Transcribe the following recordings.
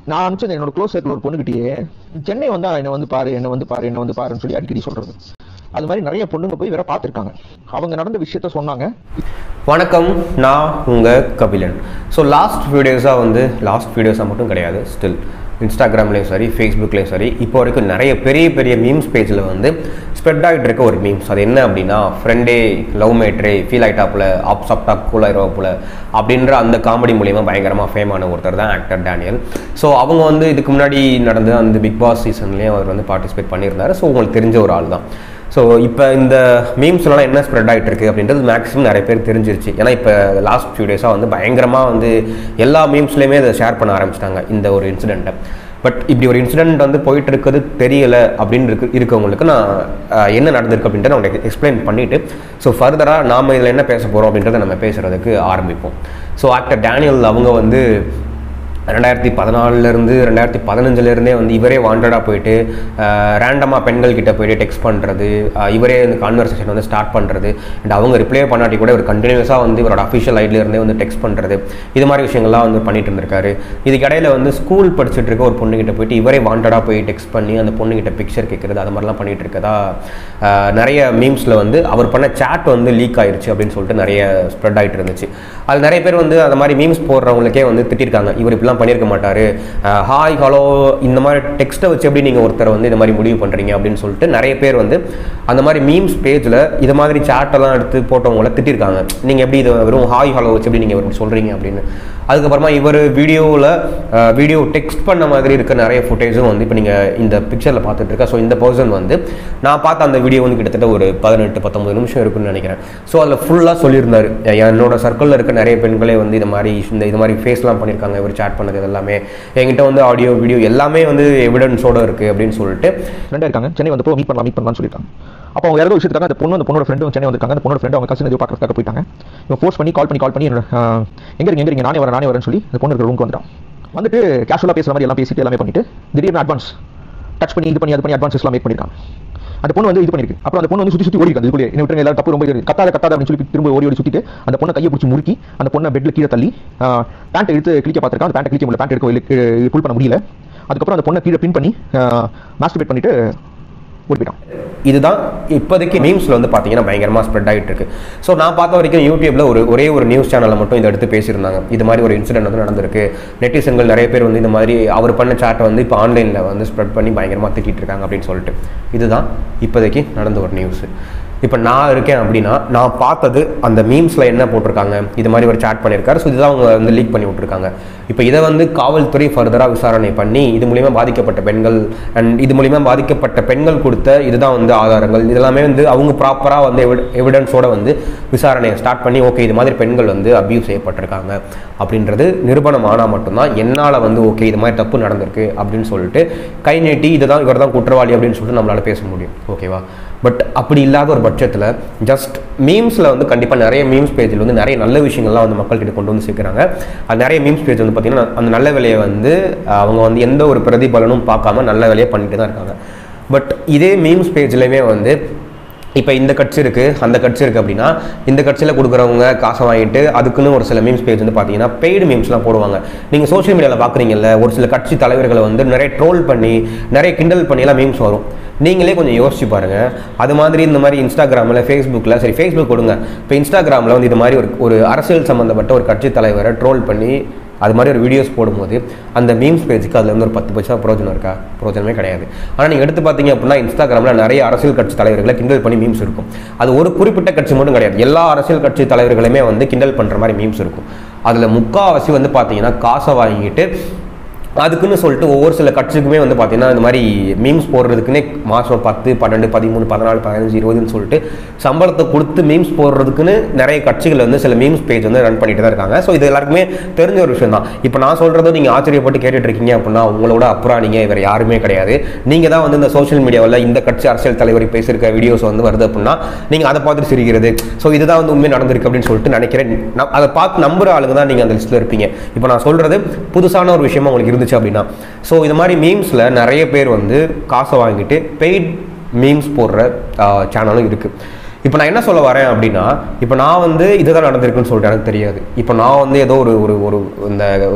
நான் அனுப்பிச்சது என்னோட close circle ஒரு பொண்ணுகிட்டயே சென்னை வந்தா என்னை வந்து பாரு என்னை வந்து பாரு என்னை வந்து பாருன்னு சொல்லி அடிக்கடி சொல்றது அது மாதிரி நிறைய பொண்ணுங்க போய் வேற பார்த்துருக்காங்க அவங்க நடந்த விஷயத்த சொன்னாங்க வணக்கம் நான் உங்கள் கபிலன் ஸோ லாஸ்ட் வீடியோஸாக வந்து லாஸ்ட் வீடியோஸாக மட்டும் கிடையாது ஸ்டில் இன்ஸ்டாகிராம்லேயும் சரி ஃபேஸ்புக்லேயும் சரி இப்போ வரைக்கும் நிறைய பெரிய பெரிய மீம்ஸ் பேஜில் வந்து ஸ்ப்ரெட் ஆகிட்டு இருக்க ஒரு மீம்ஸ் அது என்ன அப்படின்னா ஃப்ரெண்டே லவ் மேட்ரே ஃபீல் ஆகிட்டாப்புல ஆப் சாப்டா கூல் ஆயிடுவாப்புல அப்படின்ற அந்த காமெடி மூலியமா பயங்கரமாக ஃபேமான ஒருத்தர் தான் ஆக்டர் டேனியல் ஸோ அவங்க வந்து இதுக்கு முன்னாடி நடந்த அந்த பிக் பாஸ் சீசன்லேயும் அவர் வந்து பார்ட்டிசிபேட் பண்ணியிருந்தாரு ஸோ உங்களுக்கு தெரிஞ்ச ஒரு ஆள் தான் ஸோ இப்போ இந்த மீம்ஸ்லாம் என்ன ஸ்ப்ரெட் ஆகிட்டு இருக்கு அப்படின்றது மேக்ஸிமம் நிறைய பேர் தெரிஞ்சிருச்சு ஏன்னா இப்போ லாஸ்ட் ஃபியூ டேஸாக வந்து பயங்கரமாக வந்து எல்லா மீம்ஸ்லேயுமே அதை ஷேர் பண்ண ஆரம்பிச்சிட்டாங்க இந்த ஒரு இன்சிடெண்ட்டை பட் இப்படி ஒரு இன்சிடென்ட் வந்து போயிட்டு இருக்கிறது தெரியல அப்படின்னு இருக்கு இருக்கவங்களுக்கு நான் அஹ், என்ன நடந்திருக்கு அப்படின்றத நான் உங்களுக்கு எக்ஸ்பிளைன் பண்ணிட்டு ஸோ ஃபர்தராக நாம் இதில் என்ன பேச போகிறோம் அப்படின்றத நம்ம பேசுகிறதுக்கு ஆரம்பிப்போம் ஸோ ஆக்டர் டேனியல் அவங்க வந்து ரெண்டாயிரத்தி பதினாலிருந்து ரெண்டாயிரத்தி பதினஞ்சுலேருந்தே வந்து இவரே வாண்டடாக போயிட்டு ரேண்டமாக பெண்கள் கிட்ட போயிட்டு டெக்ஸ்ட் பண்ணுறது இவரே இந்த கான்வர்சேஷன் வந்து ஸ்டார்ட் பண்ணுறது அண்ட் அவங்க ரிப்ளை பண்ணாட்டி கூட இவர் கண்டினியூஸாக வந்து இவரோட அஃபிஷியல் ஐட்லேருந்தே வந்து டெக்ஸ்ட் பண்ணுறது இது மாதிரி விஷயங்கள்லாம் வந்து பண்ணிட்டு இருந்திருக்காரு இதுக்கு இடையில வந்து ஸ்கூல் படிச்சுட்டு இருக்க ஒரு பொண்ணுகிட்ட போயிட்டு இவரே வாண்டடாக போய் டெக்ஸ்ட் பண்ணி அந்த பொண்ணுகிட்ட பிக்சர் கேட்குறது அது மாதிரிலாம் பண்ணிட்டு இருக்கதா அஹ், நிறைய மீம்ஸில் வந்து அவர் பண்ண சேட் வந்து லீக் ஆயிருச்சு அப்படின்னு சொல்லிட்டு நிறைய ஸ்ப்ரெட் ஆகிட்டு இருந்துச்சு அது நிறைய பேர் வந்து அந்த மாதிரி மீம்ஸ் போடுறவங்களுக்கே வந்து திட்டிருக்காங்க இவர் இப்படிலாம் பண்ணியிருக்க மாட்டாரு ஹாய் ஹலோ இந்த மாதிரி டெக்ஸ்ட்டை வச்சு எப்படி நீங்கள் ஒருத்தர் வந்து இந்த மாதிரி முடிவு பண்ணுறீங்க அப்படின்னு சொல்லிட்டு நிறைய பேர் வந்து அந்த மாதிரி மீம்ஸ் பேஜில் இது மாதிரி சேட்டெல்லாம் எடுத்து போட்டவங்கள திட்டிருக்காங்க நீங்கள் எப்படி இது வெறும் ஹாய் ஹலோ வச்சு எப்படி நீங்கள் இப்படி சொல்கிறீங்க அப்படின்னு அதுக்கப்புறமா இவர் வீடியோவில் வீடியோ டெக்ஸ்ட் பண்ண மாதிரி இருக்க நிறைய ஃபுட்டேஜும் வந்து இப்போ நீங்கள் இந்த பிக்சரில் பார்த்துட்டு இருக்க ஸோ இந்த பர்சன் வந்து நான் பார்த்த அந்த வீடியோ வந்து கிட்டத்தட்ட ஒரு பதினெட்டு பத்தொம்பது நிமிஷம் இருக்குன்னு நினைக்கிறேன் ஸோ அதில் ஃபுல்லாக சொல்லியிருந்தாரு என்னோட சர்க்கிளில் இருக்க நிறைய பெண்களே வந்து இது மாதிரி இந்த இது மாதிரி ஃபேஸ்லாம் பண்ணியிருக்காங்க இவர் சேட் பண்ணது இது எல்லாமே என்கிட்ட வந்து ஆடியோ வீடியோ எல்லாமே வந்து எவிடன்ஸோட இருக்குது அப்படின்னு சொல்லிட்டு ஃப்ரெண்டாக இருக்காங்க சென்னை வந்து மீட் பண்ணலாம் மீட் பண்ணலாம்னு சொல்லிட்டாங்க அப்போ அவங்க யாரோ விஷயத்துக்காக அந்த பொண்ணு அந்த பொண்ணோட ஃப்ரெண்டும் சென்னை வந்திருக்காங்க அந்த பொண்ணோட ஃப்ரெண்டு அவங்க கசின் எதுவும் பார்க்கறதுக்காக போயிட்டாங்க இவன் ஃபோர்ஸ் பண்ணி கால் பண்ணி கால் பண்ணி என்னோட, ஆஹ், எங்க இருங்க எங்க இருங்க நானே வரேன் நானே வரேன்னு சொல்லி அந்த பொண்ணு இருக்கிற ரூமுக்கு வந்துட்டான் வந்துட்டு கேஷுவலாக பேசுற மாதிரி எல்லாம் பேசிட்டு எல்லாமே பண்ணிட்டு திடீர்னு அட்வான்ஸ் டச் பண்ணி இது பண்ணி அது பண்ணி அட்வான்ஸ் எல்லாம் மேக் பண்ணிருக்காங்க அந்த பொண்ணு வந்து இது பண்ணிருக்கு அப்புறம் அந்த பொண்ணு வந்து சுத்தி சுத்தி ஓடி இருக்கு அதுக்குள்ளே என்ன விட்டுருங்க எல்லாரும் தப்பு ரொம்ப இது இருக்கு. கத்தாத கத்தாத அப்படின்னு சொல்லி திரும்ப ஓடி ஓடி சுத்திட்டு அந்த பொண்ணை கையை பிடிச்சி முறுக்கி அந்த பொண்ணை பெட்ல கீழே தள்ளி பேண்ட் எடுத்து கிளிக்க பார்த்திருக்கான் அந்த பேண்ட் கிளிக்க முடியல பேண்ட் எடுக்க புல் பண்ண முடியல அதுக்கப்புறம் அந்த பொண்ணை கீழே பின் பண்ணி மாஸ்டர்பேட் பண்ணிட்டு ஓடி போயிட்டான் இதுதான் இப்போதைக்கு மீம்ஸில் வந்து பார்த்தீங்கன்னா பயங்கரமாக ஸ்ப்ரெட் ஆகிட்டு இருக்கு ஸோ நான் பார்த்த வரைக்கும் யூடியூப்ல ஒரு ஒரே ஒரு நியூஸ் சேனலில் மட்டும் இதை எடுத்து பேசியிருந்தாங்க இது மாதிரி ஒரு இன்சிடென்ட் வந்து நடந்திருக்கு நெட்டிசன்கள் நிறைய பேர் வந்து இந்த மாதிரி அவர் பண்ண சாட்டை வந்து இப்போ ஆன்லைனில் வந்து ஸ்ப்ரெட் பண்ணி பயங்கரமாக திட்டிட்டு இருக்காங்க அப்படின்னு சொல்லிட்டு இதுதான் இப்போதைக்கு நடந்த ஒரு நியூஸ் இப்போ நான் இருக்கேன் அப்படின்னா நான் பார்த்தது அந்த மீம்ஸில் என்ன போட்டிருக்காங்க இது மாதிரி ஒரு சாட் பண்ணியிருக்காரு ஸோ இதுதான் அவங்க வந்து லீக் பண்ணி விட்ருக்காங்க இப்போ இதை வந்து காவல்துறை ஃபர்தராக விசாரணை பண்ணி இது மூலிமா பாதிக்கப்பட்ட பெண்கள் அண்ட் இது மூலிமா பாதிக்கப்பட்ட பெண்கள் கொடுத்த இதுதான் வந்து ஆதாரங்கள் இதெல்லாமே வந்து அவங்க ப்ராப்பராக வந்து எவிடன்ஸோட வந்து விசாரணையை ஸ்டார்ட் பண்ணி ஓகே இது மாதிரி பெண்கள் வந்து அபியூஸ் செய்யப்பட்டிருக்காங்க அப்படின்றது நிரூபணம் ஆனால் மட்டும்தான் என்னால் வந்து ஓகே இது மாதிரி தப்பு நடந்திருக்கு அப்படின்னு சொல்லிட்டு கை நீட்டி இதுதான் இவர் தான் குற்றவாளி அப்படின்னு சொல்லிட்டு நம்மளால பேச முடியும் ஓகேவா பட் அப்படி இல்லாத ஒரு பட்சத்தில் ஜஸ்ட் மீம்ஸில் வந்து கண்டிப்பாக நிறைய மீம்ஸ் பேஜில் வந்து நிறைய நல்ல விஷயங்கள்லாம் வந்து மக்கள்கிட்ட கொண்டு வந்து சேர்க்குறாங்க அது நிறைய மீம்ஸ் பேஜ் வந்து பார்த்திங்கன்னா அந்த நல்ல வேலையை வந்து அஹ், அவங்க வந்து எந்த ஒரு பிரதிபலனும் பார்க்காம நல்ல வேலையை பண்ணிட்டு தான் இருக்காங்க பட் இதே மீம்ஸ் பேஜ்லையுமே வந்து இப்போ இந்த கட்சி இருக்குது அந்த கட்சி இருக்குது அப்படின்னா இந்த கட்சியில் கொடுக்குறவங்க காசை வாங்கிட்டு அதுக்குன்னு ஒரு சில மீம்ஸ் பேஜ் வந்து பார்த்தீங்கன்னா பெய்டு மீம்ஸ்லாம் போடுவாங்க நீங்கள் சோஷியல் மீடியாவில் பார்க்குறீங்கல்ல ஒரு சில கட்சி தலைவர்களை வந்து நிறைய ட்ரோல் பண்ணி நிறைய கிண்டல் பண்ணியெல்லாம் மீம்ஸ் வரும் நீங்களே கொஞ்சம் யோசிச்சு பாருங்க அது மாதிரி இந்த மாதிரி இன்ஸ்டாகிராமில் ஃபேஸ்புக்கில் சரி ஃபேஸ்புக் கொடுங்க இப்போ இன்ஸ்டாகிராமில் வந்து இது மாதிரி ஒரு ஒரு அரசியல் சம்மந்தப்பட்ட ஒரு கட்சி தலைவரை ட்ரோல் பண்ணி அது மாதிரி ஒரு வீடியோஸ் போடும்போது அந்த மீம்ஸ் பேஜுக்கு அதில் வந்து ஒரு பத்து பைசா பிரோஜனம் இருக்கா பிரோஜனமே கிடையாது ஆனால் நீங்கள் எடுத்து பார்த்தீங்க அப்படின்னா இன்ஸ்டாகிராமில் நிறைய அரசியல் கட்சி தலைவர்களை கிண்டல் பண்ணி மீம்ஸ் இருக்கும் அது ஒரு குறிப்பிட்ட கட்சி மட்டும் கிடையாது எல்லா அரசியல் கட்சி தலைவர்களுமே வந்து கிண்டல் பண்ணுற மாதிரி மீம்ஸ் இருக்கும் அதில் முக்காவாசி வந்து பார்த்தீங்கன்னா காசை வாங்கிட்டு அதுக்குன்னு சொல்லிட்டு ஒவ்வொரு சில கட்சிக்குமே வந்து பார்த்தீங்கன்னா இந்த மாதிரி மீம்ஸ் போடுறதுக்குன்னே மாதம் பத்து பன்னெண்டு பதிமூணு பதினாலு பதினஞ்சு இருபதுன்னு சொல்லிட்டு சம்பளத்தை கொடுத்து மீம்ஸ் போடுறதுக்குன்னு நிறைய கட்சிகள் வந்து சில மீம்ஸ் பேஜ் வந்து ரன் பண்ணிட்டு தான் இருக்காங்க ஸோ இது எல்லாருக்குமே தெரிஞ்ச ஒரு விஷயம் தான் இப்போ நான் சொல்கிறதும் நீங்கள் ஆச்சரியப்பட்டு கேட்டுட்டு இருக்கீங்க அப்படின்னா உங்களோட அப்புறம் நீங்கள் வேறு யாருமே கிடையாது நீங்கள் தான் வந்து இந்த சோஷியல் மீடியாவில் இந்த கட்சி அரசியல் தலைவர் பேசியிருக்க வீடியோஸ் வந்து வருது அப்படின்னா நீங்கள் அதை பார்த்துட்டு சிரிக்கிறது ஸோ இதுதான் வந்து உண்மை நடந்திருக்கு அப்படின்னு சொல்லிட்டு நினைக்கிறேன் நான் அதை பார்த்து நம்புற ஆளுங்க தான் நீங்கள் அந்த லிஸ்ட்டில் இருப்பீங்க இப்போ நான் சொல்கிறது புதுசான ஒரு விஷயமா உங்களுக்கு இருந்துச்சு அப்படின்னா ஸோ இது மாதிரி மீம்ஸில் நிறைய பேர் வந்து காசை வாங்கிட்டு பெய்ட் மீம்ஸ் போடுற சேனலும் இருக்குது இப்போ நான் என்ன சொல்ல வரேன் அப்படின்னா இப்போ நான் வந்து இதுதான் நடந்திருக்குன்னு சொல்லிட்டு எனக்கு தெரியாது இப்போ நான் வந்து ஏதோ ஒரு ஒரு ஒரு இந்த ஒரு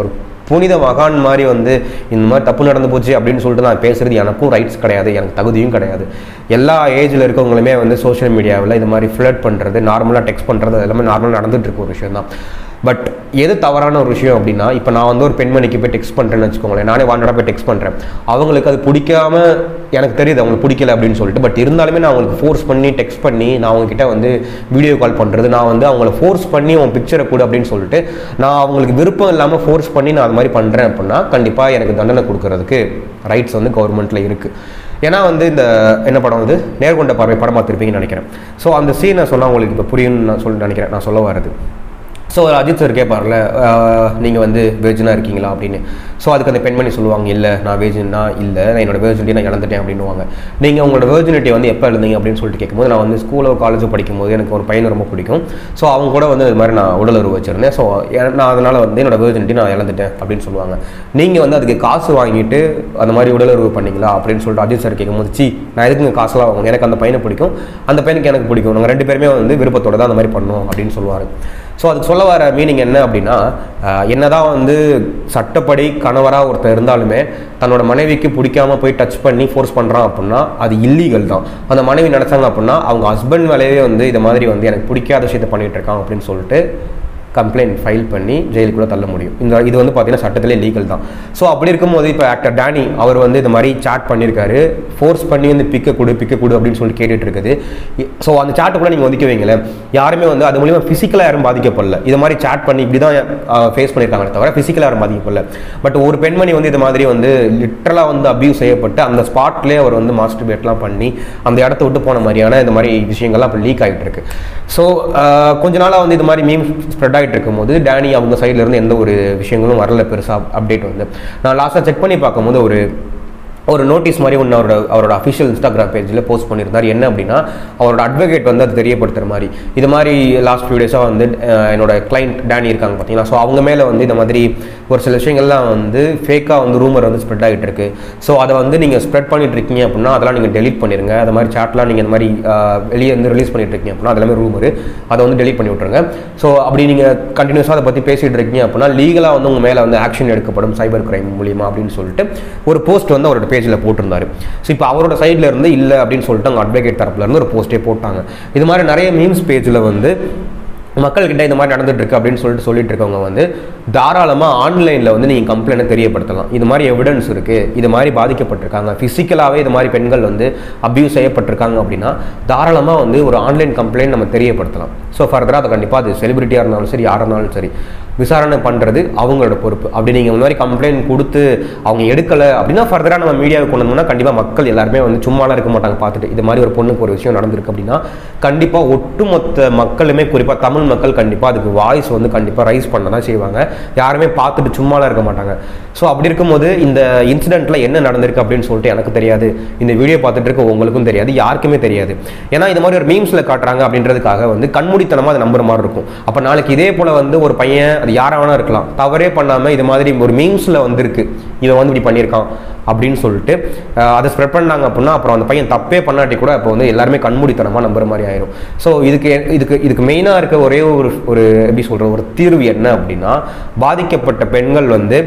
புனித மகான் மாதிரி வந்து இந்த மாதிரி தப்பு நடந்து போச்சு அப்படின்னு சொல்லிட்டு நான் பேசுறது எனக்கும் ரைட்ஸ் கிடையாது எனக்கு தகுதியும் கிடையாது எல்லா ஏஜில் இருக்கவங்களுமே வந்து சோஷியல் மீடியாவில் இது மாதிரி ஃப்ளட் பண்ணுறது நார்மலாக டெக்ஸ்ட் பண்ணுறது அது எல்லாமே நார்மலாக நடந்துட்டு இருக்க ஒரு விஷயம் தான் பட் எது தவறான ஒரு விஷயம் அப்படின்னா இப்போ நான் வந்து ஒரு பெண்மணிக்கு போய் டெக்ஸ்ட் பண்ணுறேன்னு வச்சுக்கோங்களேன் நானே வாண்டடாக போய் டெக்ஸ்ட் பண்ணுறேன் அவங்களுக்கு அது பிடிக்காம எனக்கு தெரியுது அவங்களுக்கு பிடிக்கல அப்படின்னு சொல்லிட்டு பட் இருந்தாலுமே நான் அவங்களுக்கு ஃபோர்ஸ் பண்ணி டெக்ஸ்ட் பண்ணி நான் அவங்ககிட்ட வந்து வீடியோ கால் பண்ணுறது நான் வந்து அவங்கள ஃபோர்ஸ் பண்ணி உன் பிக்சரை கொடு அப்படின்னு சொல்லிட்டு நான் அவங்களுக்கு விருப்பம் இல்லாமல் ஃபோர்ஸ் பண்ணி நான் அது மாதிரி பண்ணுறேன் அப்படின்னா கண்டிப்பாக எனக்கு தண்டனை கொடுக்கறதுக்கு ரைட்ஸ் வந்து கவர்மெண்ட்டில் இருக்குது ஏன்னா வந்து இந்த என்ன படம் வந்து நேர்கொண்ட பார்வை படம் பார்த்துருப்பீங்கன்னு நினைக்கிறேன் ஸோ அந்த சீனை சொன்னால் உங்களுக்கு இப்போ புரியும்னு நான் சொல்லி நினைக்கிறேன் நான் சொல்ல வரது ஸோ அஜித் சார் கேட்பார்ல நீங்கள் வந்து வெஜ்னா இருக்கீங்களா அப்படின்னு ஸோ அதுக்கு அந்த பெண்மணி சொல்லுவாங்க இல்லை நான் வெஜ்னா இல்லை நான் என்னோட வேர்ஜினிட்டி நான் இழந்துட்டேன் அப்படின்னுவாங்க நீங்கள் உங்களோட வேர்ஜினிட்டி வந்து எப்போ எழுந்தீங்க அப்படின்னு சொல்லிட்டு கேட்கும்போது நான் வந்து ஸ்கூலோ காலேஜோ படிக்கும்போது எனக்கு ஒரு பையனை ரொம்ப பிடிக்கும் ஸோ அவங்க கூட வந்து இது மாதிரி நான் உடல் உறவு வச்சிருந்தேன் ஸோ நான் அதனால் வந்து என்னோட வேர்ஜினிட்டி நான் இழந்துட்டேன் அப்படின்னு சொல்லுவாங்க நீங்கள் வந்து அதுக்கு காசு வாங்கிட்டு அந்த மாதிரி உடல் உறவு பண்ணீங்களா அப்படின்னு சொல்லிட்டு அஜித் சார் கேட்கும்போது சி நான் எதுக்குங்க காசுலாம் வாங்கணும் எனக்கு அந்த பையனை பிடிக்கும் அந்த பையனுக்கு எனக்கு பிடிக்கும் நாங்கள் ரெண்டு பேருமே வந்து விருப்பத்தோட தான் அந்த மாதிரி பண்ணோம் அப்படின்னு சொல்லுவார் ஸோ அதுக்கு சொல்ல வர மீனிங் என்ன அப்படின்னா ஆஹ், என்னதான் வந்து சட்டப்படி கணவராக ஒருத்தர் இருந்தாலுமே தன்னோட மனைவிக்கு பிடிக்காம போய் டச் பண்ணி ஃபோர்ஸ் பண்ணுறான் அப்படின்னா அது இல்லீகல் தான் அந்த மனைவி நினச்சாங்க அப்படின்னா அவங்க ஹஸ்பண்ட் மேலேயே வந்து இது மாதிரி வந்து எனக்கு பிடிக்காத விஷயத்த பண்ணிட்டு இருக்கான் அப்படின்னு சொல்லிட்டு கம்ப்ளைண்ட் ஃபைல் பண்ணி ஜெயிலுக்குள்ள தள்ள முடியும் இந்த இது வந்து பார்த்தீங்கன்னா சட்டத்திலே லீகல் தான் ஸோ அப்படி இருக்கும்போது இப்போ ஆக்டர் டேனி அவர் வந்து இது மாதிரி சாட் பண்ணியிருக்காரு ஃபோர்ஸ் பண்ணி வந்து பிக்க கொடு பிக்க கொடு அப்படின்னு சொல்லி கேட்டுட்டு இருக்குது ஸோ அந்த சாட்டை கூட நீங்கள் ஒதுக்கி வைங்களேன் யாருமே வந்து அது மூலியமாக ஃபிசிக்கலாக யாரும் பாதிக்கப்படல இது மாதிரி சாட் பண்ணி இப்படி தான் ஃபேஸ் பண்ணியிருக்காங்களே தவிர ஃபிசிக்கலாக யாரும் பாதிக்கப்படல பட் ஒரு பெண்மணி வந்து இது மாதிரி வந்து லிட்டரலாக வந்து அபியூஸ் செய்யப்பட்டு அந்த ஸ்பாட்லேயே அவர் வந்து மாஸ்டர் பேட்லாம் பண்ணி அந்த இடத்த விட்டு போன மாதிரியான இந்த மாதிரி விஷயங்கள்லாம் இப்போ லீக் ஆகிட்டு இருக்கு ஸோ கொஞ்ச நாளாக வந்து இது மாதிரி மீம் ஸ்ப்ரெட் ஆகிட்டு இருக்கும்போது டேனி அவங்க சைடுல இருந்து எந்த ஒரு விஷயங்களும் வரல பெருசாக அப்டேட் வந்து நான் லாஸ்ட்டாக செக் பண்ணி பார்க்கும்போது ஒரு ஒரு நோட்டீஸ் மாதிரி ஒன்று அவரோட அவரோட அஃபிஷியல் இன்ஸ்டாகிராம் பேஜில் போஸ்ட் பண்ணியிருந்தார் என்ன அப்படின்னா அவரோட அட்வொகேட் வந்து அது தெரியப்படுத்துற மாதிரி இது மாதிரி லாஸ்ட் ஃபியூ டேஸாக வந்து அஹ், என்னோட கிளைண்ட் டேனி இருக்காங்க பார்த்தீங்களா ஸோ அவங்க மேலே வந்து இந்த மாதிரி ஒரு சில விஷயங்கள்லாம் வந்து ஃபேக்காக வந்து ரூமர் வந்து ஸ்ப்ரெட் ஆகிட்டு இருக்கு ஸோ அதை வந்து நீங்கள் ஸ்ப்ரெட் பண்ணிட்டு இருக்கீங்க அப்படின்னா அதெல்லாம் நீங்கள் டெலீட் பண்ணிருங்க அது மாதிரி சாட்லாம் நீங்கள் இந்த மாதிரி அஹ், வெளியே வந்து ரிலீஸ் பண்ணிட்டு இருக்கீங்க அப்படின்னா அதெல்லாமே ரூமர் அதை வந்து டெலீட் பண்ணி விட்ருங்க ஸோ அப்படி நீங்கள் கண்டினியூஸாக அதை பற்றி பேசிட்டு இருக்கீங்க அப்படின்னா லீகலாக வந்து உங்கள் மேலே வந்து ஆக்ஷன் எடுக்கப்படும் சைபர் கிரைம் மூலியமா அப்படின்னு சொல்லிட்டு ஒரு போஸ்ட் வந்து அவரோட பேஜில் போட்டிருந்தாரு ஸோ இப்போ அவரோட சைடில் இருந்து இல்லை அப்படின்னு சொல்லிட்டு அவங்க அட்வொகேட் தரப்புல இருந்து ஒரு போஸ்ட்டே போட்டாங்க இது மாதிரி நிறைய மீம்ஸ் பேஜில் வந்து மக்கள்கிட்ட இந்த மாதிரி நடந்துட்டு இருக்கு அப்படின்னு சொல்லிட்டு சொல்லிட்டு இருக்கவங்க வந்து தாராளமாக ஆன்லைனில் வந்து நீங்கள் கம்ப்ளைண்ட்டை தெரியப்படுத்தலாம் இது மாதிரி எவிடன்ஸ் இருக்குது இது மாதிரி பாதிக்கப்பட்டிருக்காங்க ஃபிசிக்கலாகவே இது மாதிரி பெண்கள் வந்து அப்யூஸ் செய்யப்பட்டிருக்காங்க அப்படின்னா தாராளமாக வந்து ஒரு ஆன்லைன் கம்ப்ளைண்ட் நம்ம தெரியப்படுத்தலாம் ஸோ ஃபர்தராக அதை கண்டிப்பாக அது செலிபிரிட்டியாக இருந்தாலும் சரி யாராக இருந்தாலும் சரி விசாரணை பண்ணுறது அவங்களோட பொறுப்பு அப்படி நீங்கள் இந்த மாதிரி கம்ப்ளைண்ட் கொடுத்து அவங்க எடுக்கலை அப்படின்னா ஃபர்தராக நம்ம மீடியாவுக்கு கொண்டு வந்தோம்னா கண்டிப்பாக மக்கள் எல்லாருமே வந்து சும்மாலாம் இருக்க மாட்டாங்க பார்த்துட்டு இது மாதிரி ஒரு பொண்ணுக்கு ஒரு விஷயம் நடந்திருக்கு அப்படின்னா கண்டிப்பாக ஒட்டுமொத்த மக்களுமே குறிப்பாக தமிழ் மக்கள் கண்டிப்பாக அதுக்கு வாய்ஸ் வந்து கண்டிப்பாக ரைஸ் பண்ண தான் செய்வாங்க யாருமே பார்த்துட்டு சும்மாலாம் இருக்க மாட்டாங்க ஸோ அப்படி இருக்கும்போது இந்த இன்சிடென்ட்டில் என்ன நடந்திருக்கு அப்படின்னு சொல்லிட்டு எனக்கு தெரியாது இந்த வீடியோ பார்த்துட்டு இருக்க உங்களுக்கும் தெரியாது யாருக்குமே தெரியாது ஏன்னா இது மாதிரி ஒரு மீம்ஸில் காட்டுறாங்க அப்படின்றதுக்காக வந்து கண்மூடித்தனமாக அதை நம்புற மாதிரி இருக்கும் அப்போ நாளைக்கு இதே போல் வந்து ஒரு பையன் அது யாரா வேணா இருக்கலாம் தவறே பண்ணாமல் இது மாதிரி ஒரு மீம்ஸில் வந்திருக்கு இவன் வந்து இப்படி பண்ணியிருக்கான் அப்படின்னு சொல்லிட்டு அஹ், அதை ஸ்ப்ரெட் பண்ணாங்க அப்படின்னா அப்புறம் அந்த பையன் தப்பே பண்ணாட்டி கூட இப்போ வந்து எல்லாருமே கண்மூடித்தனமாக நம்புற மாதிரி ஆயிரும் ஸோ இதுக்கு இதுக்கு இதுக்கு மெயினாக இருக்க ஒரே ஒரு ஒரு எப்படி சொல்கிற ஒரு தீர்வு என்ன அப்படின்னா பாதிக்கப்பட்ட பெண்கள் வந்து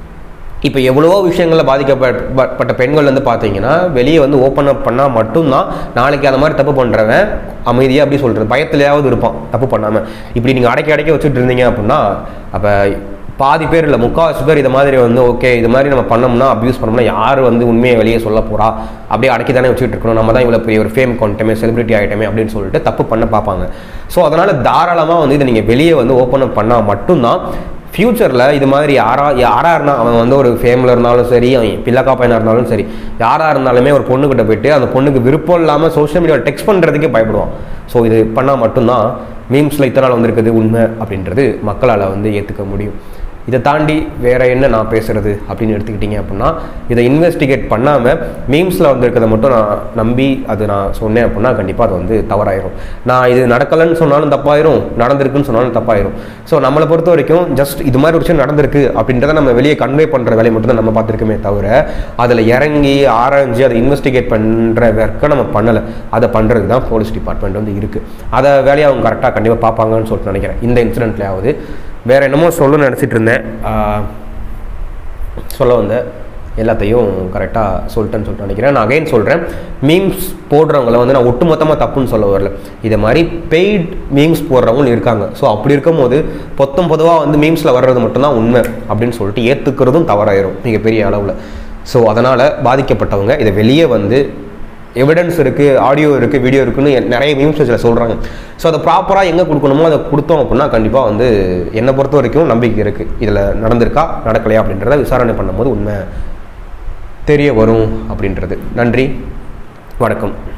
இப்போ எவ்வளவோ விஷயங்களில் பாதிக்கப்பட்ட பெண்கள் வந்து பார்த்தீங்கன்னா வெளியே வந்து ஓப்பன் அப் பண்ணால் மட்டும்தான் நாளைக்கு அந்த மாதிரி தப்பு பண்ணுறவன் அமைதியாக அப்படி சொல்கிறது பயத்துலையாவது இருப்பான் தப்பு பண்ணாமல் இப்படி நீங்கள் அடக்கி அடக்கி வச்சுட்டு இருந்தீங்க அப்படின்னா அப்போ பாதி பேர் இல்லை முக்கால்வாசி பேர் இது மாதிரி வந்து ஓகே இது மாதிரி நம்ம பண்ணோம்னா அப்யூஸ் பண்ணோம்னா யார் வந்து உண்மையை வெளியே சொல்ல போறா அப்படியே அடக்கி தானே வச்சுட்டு இருக்கணும் நம்ம தான் இவ்வளோ பெரிய ஒரு ஃபேம் கொண்டமே செலிபிரிட்டி ஆகிட்டமே அப்படின்னு சொல்லிட்டு தப்பு பண்ண பார்ப்பாங்க ஸோ அதனால் தாராளமாக வந்து இதை நீங்கள் வெளியே வந்து ஓப்பன் அப் பண்ணால் மட்டும்தான் ஃப்யூச்சரில் இது மாதிரி யாரா யாராக இருந்தால் அவன் வந்து ஒரு ஃபேமில் இருந்தாலும் சரி அவன் பிள்ளைக்கா பையனாக இருந்தாலும் சரி யாராக இருந்தாலுமே ஒரு பொண்ணுக்கிட்ட போயிட்டு அந்த பொண்ணுக்கு விருப்பம் இல்லாமல் சோஷியல் மீடியாவில் டெக்ஸ்ட் பண்ணுறதுக்கே பயப்படுவான் ஸோ இது பண்ணால் மட்டும்தான் மீம்ஸில் இத்தனை நாள் வந்திருக்குது உண்மை அப்படின்றது மக்களால் வந்து ஏற்றுக்க முடியும் இதை தாண்டி வேற என்ன நான் பேசுறது அப்படின்னு எடுத்துக்கிட்டீங்க அப்படின்னா இதை இன்வெஸ்டிகேட் பண்ணாமல் மீம்ஸில் வந்திருக்கிறத மட்டும் நான் நம்பி அது நான் சொன்னேன் அப்படின்னா கண்டிப்பாக அது வந்து தவறாயிரும் நான் இது நடக்கலைன்னு சொன்னாலும் தப்பாயிரும் நடந்திருக்குன்னு சொன்னாலும் தப்பாயிரும் ஸோ நம்மளை பொறுத்த வரைக்கும் ஜஸ்ட் இது மாதிரி ஒரு விஷயம் நடந்திருக்கு அப்படின்றத நம்ம வெளியே கன்வே பண்ணுற வேலையை மட்டும் தான் நம்ம பார்த்துருக்கோமே தவிர அதில் இறங்கி ஆராய்ஞ்சு அதை இன்வெஸ்டிகேட் பண்ணுற ஒர்க்கை நம்ம பண்ணலை அதை பண்ணுறதுக்கு தான் போலீஸ் டிபார்ட்மெண்ட் வந்து இருக்குது அதை வேலையை அவங்க கரெக்டாக கண்டிப்பாக பார்ப்பாங்கன்னு சொல்லிட்டு நினைக்கிறேன் இந்த இன்சிடென்ட்லையாவது வேற என்னமோ சொல்லணும்னு நினச்சிட்டு இருந்தேன் ஆஹ் சொல்ல வந்த எல்லாத்தையும் கரெக்டாக சொல்லிட்டேன்னு சொல்லிட்டு நினைக்கிறேன் நான் அகைன் சொல்கிறேன் மீம்ஸ் போடுறவங்கள வந்து நான் ஒட்டுமொத்தமாக தப்புன்னு சொல்ல வரல இதை மாதிரி பெய்ட் மீம்ஸ் போடுறவங்களும் இருக்காங்க ஸோ அப்படி இருக்கும்போது பொத்தம் பொதுவாக வந்து மீம்ஸில் வர்றது மட்டும்தான் உண்மை அப்படின்னு சொல்லிட்டு ஏற்றுக்கிறதும் தவறாயிரும் மிகப்பெரிய அளவில் ஸோ அதனால் பாதிக்கப்பட்டவங்க இதை வெளியே வந்து எவிடன்ஸ் இருக்குது ஆடியோ இருக்குது வீடியோ இருக்குன்னு நிறைய மீம்ஸ் இதில் சொல்கிறாங்க ஸோ அதை ப்ராப்பராக எங்கே கொடுக்கணுமோ அதை கொடுத்தோம் அப்படின்னா கண்டிப்பாக வந்து என்னை பொறுத்த வரைக்கும் நம்பிக்கை இருக்குது இதில் நடந்திருக்கா நடக்கலையா அப்படின்றத விசாரணை பண்ணும்போது உண்மை தெரிய வரும் அப்படின்றது நன்றி வணக்கம்